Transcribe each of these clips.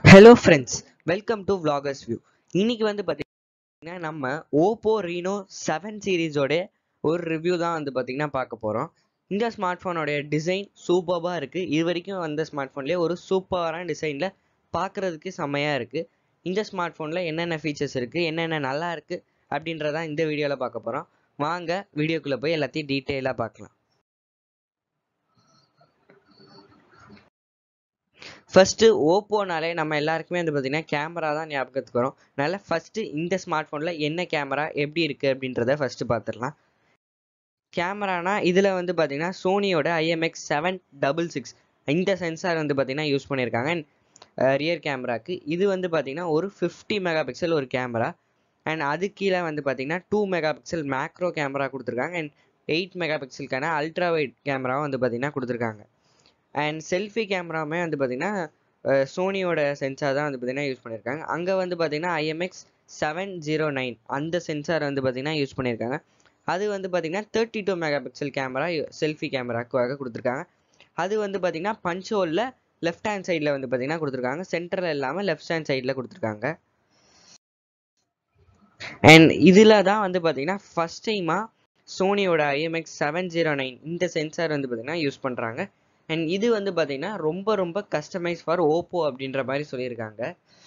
hello friends welcome to vloggers view இன்னைக்கு வந்து பார்த்தீங்கன்னா நம்ம ஓப்போ ரீனோ செவன் சீரீஸோட ஒரு ரிவ்யூ தான் வந்து பார்த்தீங்கன்னா பார்க்க போகிறோம் இந்த ஸ்மார்ட் ஃபோனோடைய டிசைன் சூப்பராக இருக்குது இது வரைக்கும் வந்த ஸ்மார்ட் ஃபோன்லேயே ஒரு சூப்பரான டிசைனில் பார்க்குறதுக்கு செம்மையாக இருக்குது இந்த ஸ்மார்ட் ஃபோனில் என்னென்ன ஃபீச்சர்ஸ் இருக்குது என்னென்ன நல்லா இருக்குது அப்படின்றதான் இந்த வீடியோவில் பார்க்க போகிறோம் வாங்க வீடியோக்குள்ளே போய் எல்லாத்தையும் டீட்டெயிலாக பார்க்கலாம் ஃபஸ்ட்டு ஓப்போனாலே நம்ம எல்லாருக்குமே வந்து பார்த்திங்கன்னா கேமரா தான் ஞாபகத்துக்கு வரும் அதனால் ஃபஸ்ட்டு இந்த ஸ்மார்ட் ஃபோனில் என்ன கேமரா எப்படி இருக்குது அப்படின்றத ஃபஸ்ட்டு பார்த்துடலாம் கேமரானா இதில் வந்து பார்த்திங்கன்னா சோனியோட ஐஎம்எக்ஸ் செவன் டபுள் சிக்ஸ் இந்த சென்சார் வந்து பார்த்திங்கன்னா யூஸ் பண்ணியிருக்காங்க ரியர் கேமராக்கு இது வந்து பார்த்திங்கன்னா ஒரு ஃபிஃப்டி மெகா பிக்சல் ஒரு கேமரா அண்ட் அது கீழே வந்து பார்த்திங்கன்னா two mega pixel macro camera கொடுத்துருக்காங்க அண்ட் எயிட் மெகா பிக்சலுக்கான அல்ட்ரா வைட் கேமராவும் வந்து பார்த்திங்கன்னா கொடுத்துருக்காங்க அண்ட் செல்ஃபி கேமராவுமே வந்து பார்த்திங்கன்னா சோனியோட சென்சார் தான் வந்து பார்த்திங்கன்னா யூஸ் பண்ணியிருக்காங்க அங்கே வந்து பார்த்திங்கன்னா ஐஎம்எக்ஸ் செவன் ஜீரோ நைன் அந்த சென்சார் வந்து பார்த்திங்கன்னா யூஸ் பண்ணியிருக்காங்க அது வந்து பார்த்திங்கன்னா thirty two mega megapixel camera selfie கேமராக்காக கொடுத்துருக்காங்க அது வந்து பார்த்திங்கன்னா பஞ்ச் ஹோலில் லெஃப்ட் ஹேண்ட் சைடில் வந்து பார்த்திங்கன்னா கொடுத்துருக்காங்க சென்டரில் இல்லாமல் லெஃப்ட் ஹேண்ட் சைடில் கொடுத்துருக்காங்க அண்ட் இதில் தான் வந்து பார்த்திங்கன்னா ஃபஸ்ட் டைமாக சோனியோட ஐஎம்எக்ஸ் செவன் ஜீரோ நைன் இந்த சென்சார் வந்து பார்த்திங்கன்னா யூஸ் பண்ணுறாங்க அண்ட் இது வந்து பார்த்தீங்கன்னா ரொம்ப ரொம்ப கஸ்டமைஸ் ஃபார் ஓப்போ அப்படின்ற மாதிரி சொல்லியிருக்காங்க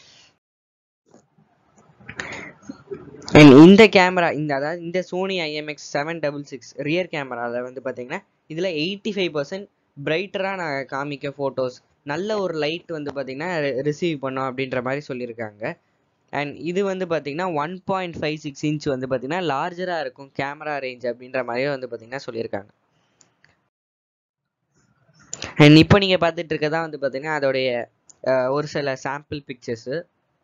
அண்ட் இந்த கேமரா இந்த அதாவது இந்த Sony IMX seven double six rear கேமராவில் வந்து பார்த்தீங்கன்னா இதில் எயிட்டி ஃபைவ் பர்சன்ட் பிரைட்டராக நான் காமிக்க ஃபோட்டோஸ் நல்ல ஒரு லைட் வந்து பார்த்தீங்கன்னா ரிசீவ் பண்ணோம் அப்படின்ற மாதிரி சொல்லியிருக்காங்க அண்ட் இது வந்து பார்த்தீங்கன்னா one point five six inch வந்து பார்த்தீங்கன்னா லார்ஜராக இருக்கும் கேமரா ரேஞ்ச் அப்படின்ற மாதிரியே வந்து பார்த்தீங்கன்னா சொல்லியிருக்காங்க அண்ட் இப்போ நீங்கள் பார்த்துட்டு இருக்கதா வந்து பார்த்தீங்கன்னா அதோடைய ஒரு சில சாம்பிள் பிக்சர்ஸு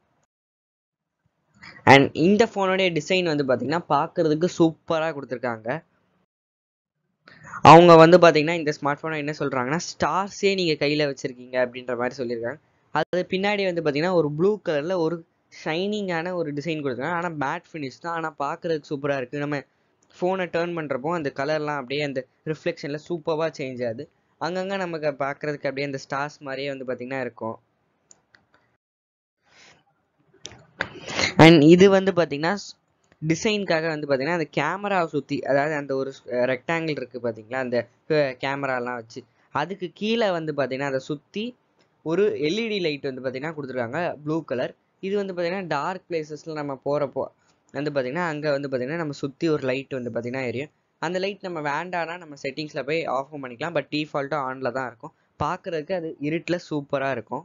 அண்ட் இந்த ஃபோனுடைய டிசைன் வந்து பார்த்தீங்கன்னா பார்க்குறதுக்கு சூப்பராக கொடுத்துருக்காங்க அவங்க வந்து பார்த்தீங்கன்னா இந்த ஸ்மார்ட் ஃபோனை என்ன சொல்கிறாங்கன்னா ஸ்டார்ஸே நீங்கள் கையில் வச்சுருக்கீங்க அப்படின்ற மாதிரி சொல்லியிருக்காங்க அது பின்னாடி வந்து பார்த்தீங்கன்னா ஒரு ப்ளூ கலரில் ஒரு ஷைனிங்கான ஒரு டிசைன் கொடுத்துருக்காங்க ஆனால் மேட் ஃபினிஷ் தான் ஆனால் பார்க்குறதுக்கு சூப்பராக இருக்குது நம்ம ஃபோனை டேர்ன் பண்ணுறப்போ அந்த கலர்லாம் அப்படியே அந்த ரிஃப்ளெக்ஷனில் சூப்பராக சேஞ்ச் ஆகுது அங்கங்கே நமக்கு பார்க்குறதுக்கு அப்படியே அந்த ஸ்டார்ஸ் மாதிரியே வந்து பார்த்திங்கன்னா இருக்கும் அண்ட் இது வந்து பார்த்திங்கன்னா டிசைனுக்காக வந்து பார்த்திங்கன்னா அந்த கேமராவை சுற்றி அதாவது அந்த ஒரு ரெக்டாங்கிள் இருக்குது பார்த்தீங்களா அந்த கேமராலாம் வச்சு அதுக்கு கீழே வந்து பார்த்திங்கன்னா அதை சுற்றி ஒரு எல்இடி லைட் வந்து பார்த்திங்கன்னா கொடுத்துருக்காங்க ப்ளூ கலர் இது வந்து பார்த்திங்கன்னா டார்க் பிளேசஸில் நம்ம போகிறப்போ வந்து பார்த்திங்கன்னா அங்கே வந்து பார்த்திங்கன்னா நம்ம சுற்றி ஒரு லைட் வந்து பார்த்திங்கன்னா எரியும் அந்த லைட் நம்ம வேண்டானா நம்ம செட்டிங்ஸில் போய் ஆஃப் பண்ணிக்கலாம் பட் டிஃபால்ட்டாக ஆனில் தான் இருக்கும் பார்க்குறதுக்கு அது இருட்டில் சூப்பராக இருக்கும்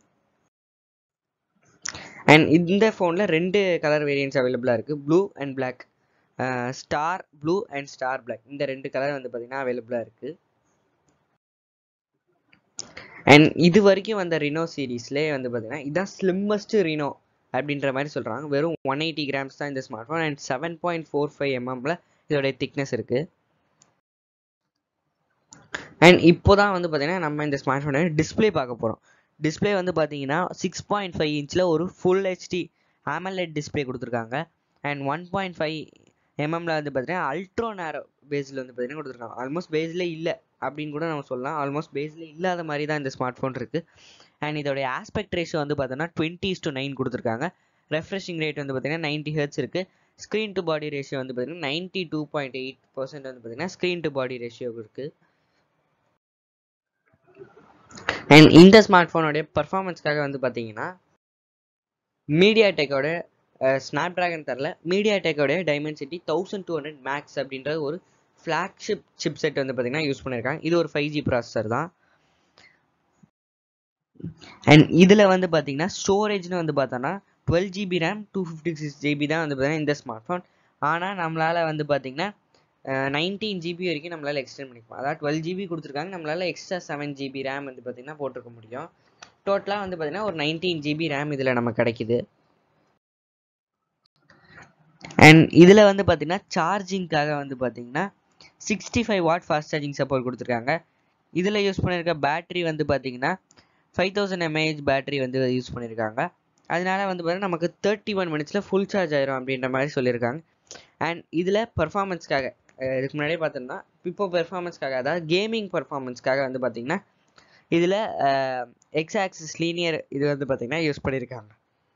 அண்ட் இந்த ஃபோனில் ரெண்டு கலர் வேரியன்ஸ் அவைலபிளாக இருக்குது blue and black star blue and star black இந்த ரெண்டு கலர் வந்து பார்த்திங்கன்னா அவைலபிளாக இருக்குது அண்ட் இது வரைக்கும் வந்த ரினோ சீரீஸ்லேயே வந்து பார்த்திங்கன்னா இதுதான் ஸ்லிம்மஸ்ட் ரினோ அப்படின்ற மாதிரி சொல்கிறாங்க வெறும் ஒன் எயிட்டி கிராம்ஸ் தான் இந்த smart phone and seven point four five எம்எம்ல இதோடைய திக்னஸ் இருக்கு அண்ட் இப்போ தான் வந்து பார்த்தீங்கன்னா நம்ம இந்த ஸ்மார்ட் ஃபோனை டிஸ்பிளே பார்க்க போகிறோம் டிஸ்பிளே வந்து பார்த்தீங்கன்னா சிக்ஸ் பாயிண்ட் ஃபைவ் இன்ச்சில் ஒரு ஃபுல் ஹெச்டி ஆமலெட் டிஸ்பிளே கொடுத்துருக்காங்க அண்ட் ஒன் பாயிண்ட் ஃபைவ் எம்எம்ல வந்து பார்த்தீங்கன்னா அல்ட்ரோ நேரோ பேஸில் வந்து பார்த்தீங்கன்னா கொடுத்துருக்காங்க ஆல்மோஸ்ட் பேஸில் இல்லை அப்படின்னு கூட நம்ம சொல்லலாம் ஆல்மோஸ்ட் பேஸில் இல்லாத மாதிரி தான் இந்த ஸ்மார்ட் ஃபோன் இருக்குது அண்ட் இதோடைய ஆஸ்பெக்ட் ரேஷியோ வந்து பார்த்தோன்னா டுவெண்ட்டி டு நைன் கொடுத்துருக்காங்க ரெஃப்ரெஷிங் ரேட் வந்து பார்த்தீங்கன்னா நைன்ட்டி ஹெர்ட்ஸ் இருக்குது ஸ்க்ரீன் டு பாடி ரேஷியோ வந்து பார்த்தீங்கன்னா ninety two point eight percent வந்து பார்த்தீங்கன்னா ஸ்க்ரீன் டு பாடி ரேஷியோ இருக்குது அண்ட் இந்த ஸ்மார்ட் ஃபோனோடைய பர்ஃபார்மன்ஸ்க்காக வந்து பார்த்தீங்கன்னா மீடியா டெக்கோட ஸ்னாப் ட்ராகன் தரல மீடியா டெக்கோட Dimensity thousand two hundred max அப்படின்ற ஒரு ஃப்ளாக்ஷிப் சிப் செட் வந்து பார்த்தீங்கன்னா யூஸ் பண்ணியிருக்காங்க இது ஒரு ஃபைவ் ஜி ப்ராசஸர் தான் அண்ட் இதில் வந்து பார்த்தீங்கன்னா ஸ்டோரேஜ்னு வந்து பார்த்தோன்னா twelve GB RAM two fifty six GB தான் வந்து பார்த்தீங்கன்னா இந்த ஸ்மார்ட் ஃபோன் ஆனால் நம்மளால் வந்து பார்த்தீங்கன்னா நைன்டீன் ஜிபி வரைக்கும் நம்மளால் எக்ஸ்டெண்ட் பண்ணிக்கலாம் அதாவது டுவெல் ஜிபி கொடுத்துருக்காங்க நம்மளால் எக்ஸ்ட்ரா செவன் ஜிபி ரேம் வந்து பார்த்திங்கன்னா போட்டிருக்க முடியும் டோட்டலாக வந்து பார்த்திங்கன்னா ஒரு நைன்டீன் ஜிபி ரேம் இதில் நமக்கு கிடைக்குது அண்ட் இதில் வந்து பார்த்திங்கன்னா சார்ஜிங்க்காக வந்து பார்த்திங்கன்னா sixty five watt fast charging support கொடுத்துருக்காங்க இதில் யூஸ் பண்ணியிருக்க பேட்ரி வந்து பார்த்திங்கன்னா ஃபைவ் தௌசண்ட் எம்ஏஹெச் பேட்டரி வந்து யூஸ் பண்ணியிருக்காங்க அதனால வந்து பார்த்தீங்கன்னா நமக்கு தேர்ட்டி ஒன் மினிட்ஸில் ஃபுல் சார்ஜ் ஆயிரும் அப்படின்ற மாதிரி சொல்லியிருக்காங்க அண்ட் இதில் பர்ஃபார்மன்ஸ்க்காக இதுக்கு முன்னாடியே பார்த்தோம்னா இப்போ பெர்ஃபார்மன்ஸ்க்காக அதாவது கேமிங் பர்ஃபார்மன்ஸ்க்காக வந்து பார்த்தீங்கன்னா இதில் எக்ஸ் ஆக்சிஸ் லீனியர் இது வந்து பார்த்தீங்கன்னா யூஸ் பண்ணியிருக்காங்க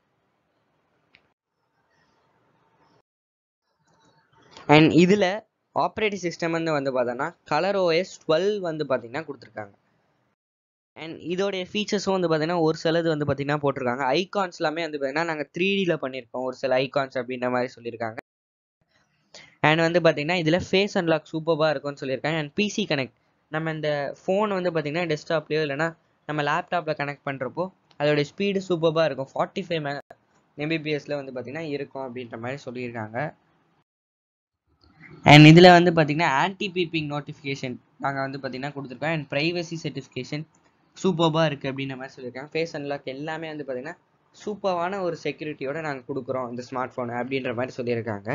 அண்ட் இதில் ஆப்ரேட்டிங் சிஸ்டம் வந்து வந்து பார்த்தோன்னா கலர் ஓஎஸ் டுவெல் வந்து பார்த்தீங்கன்னா கொடுத்துருக்காங்க அண்ட் இதோடைய ஃபீச்சர்ஸும் வந்து பார்த்தீங்கன்னா ஒரு சிலது வந்து பார்த்தீங்கன்னா போட்டிருக்காங்க ஐகான்ஸ் எல்லாமே வந்து பார்த்தீங்கன்னா நாங்கள் த்ரீ டியில் பண்ணியிருக்கோம் ஒரு சில ஐகான்ஸ் அப்படின்ற மாதிரி சொல்லியிருக்காங்க அண்ட் வந்து பார்த்தீங்கன்னா இதில் ஃபேஸ் அன்லாக் சூப்பராக இருக்கும்னு சொல்லியிருக்காங்க அண்ட் பிசி கனெக்ட் நம்ம இந்த ஃபோன் வந்து பார்த்தீங்கன்னா டெஸ்க்டாப்லேயோ இல்லைனா நம்ம லேப்டாப்பில் கனெக்ட் பண்ணுறப்போ அதோடைய ஸ்பீடு சூப்பராக இருக்கும் ஃபார்ட்டி ஃபைவ் மெ எம்பிபிஎஸ்ல வந்து பார்த்தீங்கன்னா இருக்கும் அப்படின்ற மாதிரி சொல்லியிருக்காங்க அண்ட் இதில் வந்து பார்த்தீங்கன்னா ஆன்டி பீப்பிங் நோட்டிஃபிகேஷன் நாங்கள் வந்து பார்த்தீங்கன்னா கொடுத்துருக்கோம் அண்ட் ப்ரைவசி சர்டிஃபிகேஷன் சூப்பராக இருக்குது அப்படின்ற மாதிரி சொல்லியிருக்காங்க ஃபேஸ் அன்லாக் எல்லாமே வந்து பார்த்தீங்கன்னா சூப்பரான ஒரு செக்யூரிட்டியோட நாங்கள் கொடுக்குறோம் இந்த ஸ்மார்ட் ஃபோனை அப்படின்ற மாதிரி சொல்லியிருக்காங்க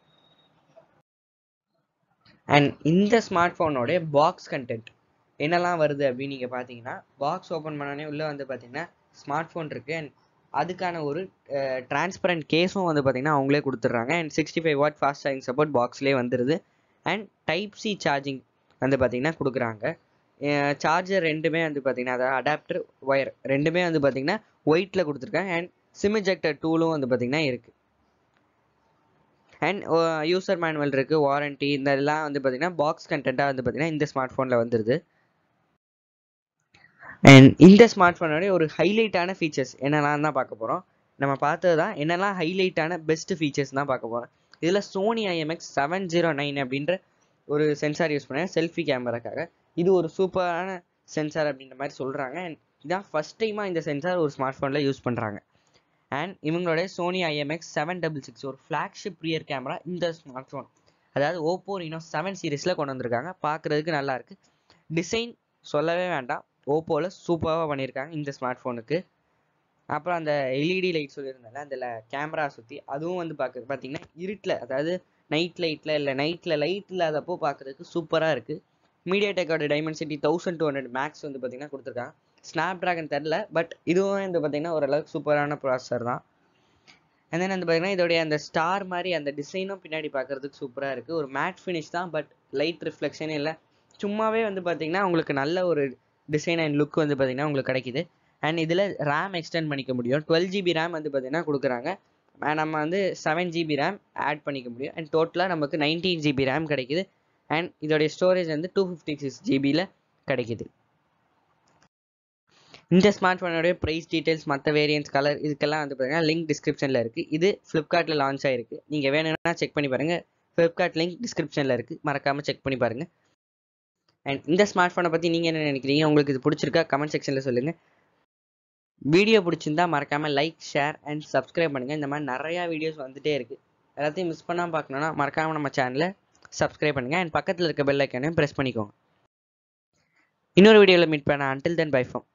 அண்ட் இந்த ஸ்மார்ட் ஃபோனோடைய பாக்ஸ் கண்டென்ட் என்னெல்லாம் வருது அப்படின்னு நீங்கள் பார்த்தீங்கன்னா பாக்ஸ் ஓப்பன் பண்ணோடனே உள்ளே வந்து பார்த்தீங்கன்னா ஸ்மார்ட் ஃபோன் இருக்குது அண்ட் அதுக்கான ஒரு டிரான்ஸ்பரண்ட் கேஸும் வந்து பார்த்தீங்கன்னா அவங்களே கொடுத்துட்றாங்க and sixty five watt fast charging support பாக்ஸ்லேயே வந்துடுது அண்ட் டைப் சி சார்ஜிங் வந்து பார்த்தீங்கன்னா கொடுக்குறாங்க சார்ஜர் ரெண்டுமே வந்து பார்த்தீங்கன்னா அதாவது அடாப்டர் ஒயர் ரெண்டுமே வந்து பார்த்தீங்கன்னா ஒயிட்டில் கொடுத்துருக்காங்க அண்ட் சிம் இஜெக்டர் டூலும் வந்து பார்த்தீங்கன்னா இருக்குது அண்ட் யூசர் மேனுவல் இருக்குது வாரண்ட்டி இந்த எல்லாம் வந்து பார்த்தீங்கன்னா பாக்ஸ் கண்டென்ட்டாக வந்து பார்த்தீங்கன்னா இந்த ஸ்மார்ட் ஃபோனில் வந்துடுது அண்ட் இந்த ஸ்மார்ட் ஃபோனோடைய ஒரு ஹைலைட்டான ஃபீச்சர்ஸ் என்னெல்லாம் தான் பார்க்க போகிறோம் நம்ம பார்த்தது தான் என்னெல்லாம் ஹைலைட்டான பெஸ்ட் ஃபீச்சர்ஸ் தான் பார்க்க போகிறோம் இதில் Sony IMX seven zero nine அப்படின்ற ஒரு சென்சார் யூஸ் பண்ணேன் செல்ஃபி கேமராக்காக இது ஒரு சூப்பரான சென்சார் அப்படின்ற மாதிரி சொல்கிறாங்க அண்ட் இதான் ஃபஸ்ட் டைமாக இந்த சென்சார் ஒரு ஸ்மார்ட் ஃபோனில் யூஸ் பண்ணுறாங்க அண்ட் இவங்களுடைய Sony IMX seven double six ஒரு ஃப்ளாக்ஷிப் ரியர் கேமரா இந்த ஸ்மார்ட் ஃபோன் அதாவது ஓப்போ ரீனோ செவன் சீரீஸில் கொண்டு வந்திருக்காங்க பார்க்குறதுக்கு நல்லா இருக்குது டிசைன் சொல்லவே வேண்டாம் ஓப்போவில் சூப்பராக பண்ணியிருக்காங்க இந்த ஸ்மார்ட் ஃபோனுக்கு அப்புறம் அந்த எல்இடி லைட் சொல்லியிருந்தால அதில் கேமரா சுற்றி அதுவும் வந்து பார்க்க பார்த்தீங்கன்னா இருட்டில் அதாவது நைட் லைட்டில் இல்லை நைட்டில் லைட் இல்லாதப்போ பார்க்குறதுக்கு சூப்பராக இருக்குது மீடியா டெக்கோட Dimensity thousand two hundred max வந்து பார்த்தீங்கன்னா கொடுத்துருக்காங்க ஸ்னாப் ட்ராகன் தெரில பட் இதுவும் வந்து பார்த்தீங்கன்னா ஓரளவுக்கு சூப்பரான ப்ராசஸர் தான் அண்ட் தென் வந்து பார்த்தீங்கன்னா இதோடைய அந்த ஸ்டார் மாதிரி அந்த டிசைனும் பின்னாடி பார்க்குறதுக்கு சூப்பராக இருக்குது ஒரு மேட் ஃபினிஷ் தான் பட் லைட் ரிஃப்ளெக்ஷன் இல்லை சும்மாவே வந்து பார்த்தீங்கன்னா உங்களுக்கு நல்ல ஒரு டிசைன் அண்ட் லுக் வந்து பார்த்தீங்கன்னா உங்களுக்கு கிடைக்குது அண்ட் இதில் ரேம் எக்ஸ்டெண்ட் பண்ணிக்க முடியும் டுவெல் ஜிபி ரேம் வந்து பார்த்தீங்கன்னா கொடுக்குறாங்க நம்ம வந்து செவன் ஜிபி ரேம் ஆட் பண்ணிக்க முடியும் அண்ட் டோட்டலாக நமக்கு நைன்டீன் ஜிபி ரேம் கிடைக்குது அண்ட் இதோடைய ஸ்டோரேஜ் வந்து டூ ஃபிஃப்டி சிக்ஸ் ஜிபியில் கிடைக்குது இந்த ஸ்மார்ட் ஃபோனோடைய ப்ரைஸ் டீட்டெயில்ஸ் மற்ற வேரியன்ஸ் கலர் இதுக்கெல்லாம் வந்து பார்த்தீங்கன்னா லிங்க் டிஸ்கிரிப்ஷனில் இருக்குது இது ஃப்ளிப்கார்ட்டில் லான்ச் ஆகிருக்கு நீங்கள் வேணும்னா செக் பண்ணி பாருங்கள் ஃப்ளிப்கார்ட் லிங்க் டிஸ்கிரிப்ஷனில் இருக்குது மறக்காமல் செக் பண்ணி பாருங்கள் அண்ட் இந்த ஸ்மார்ட் ஃபோனை பற்றி நீங்கள் என்ன நினைக்கிறீங்க உங்களுக்கு இது பிடிச்சிருக்கா கமெண்ட் செக்ஷனில் சொல்லுங்கள் வீடியோ பிடிச்சிருந்தா மறக்காமல் லைக் ஷேர் அண்ட் சப்ஸ்கிரைப் பண்ணுங்கள் இந்த மாதிரி நிறையா வீடியோஸ் வந்துகிட்டே இருக்குது எல்லாத்தையும் மிஸ் பண்ணாமல் பார்க்கணுன்னா மறக்காமல் நம்ம சேனலை சப்ஸ்கிரைப் பண்ணுங்கள் அண்ட் பக்கத்தில் இருக்க பெல் ஐக்கானையும் ப்ரெஸ் பண்ணிக்கோங்க இன்னொரு வீடியோவில் மீட் பண்ண அன்டில் தென் பை ஃபோம்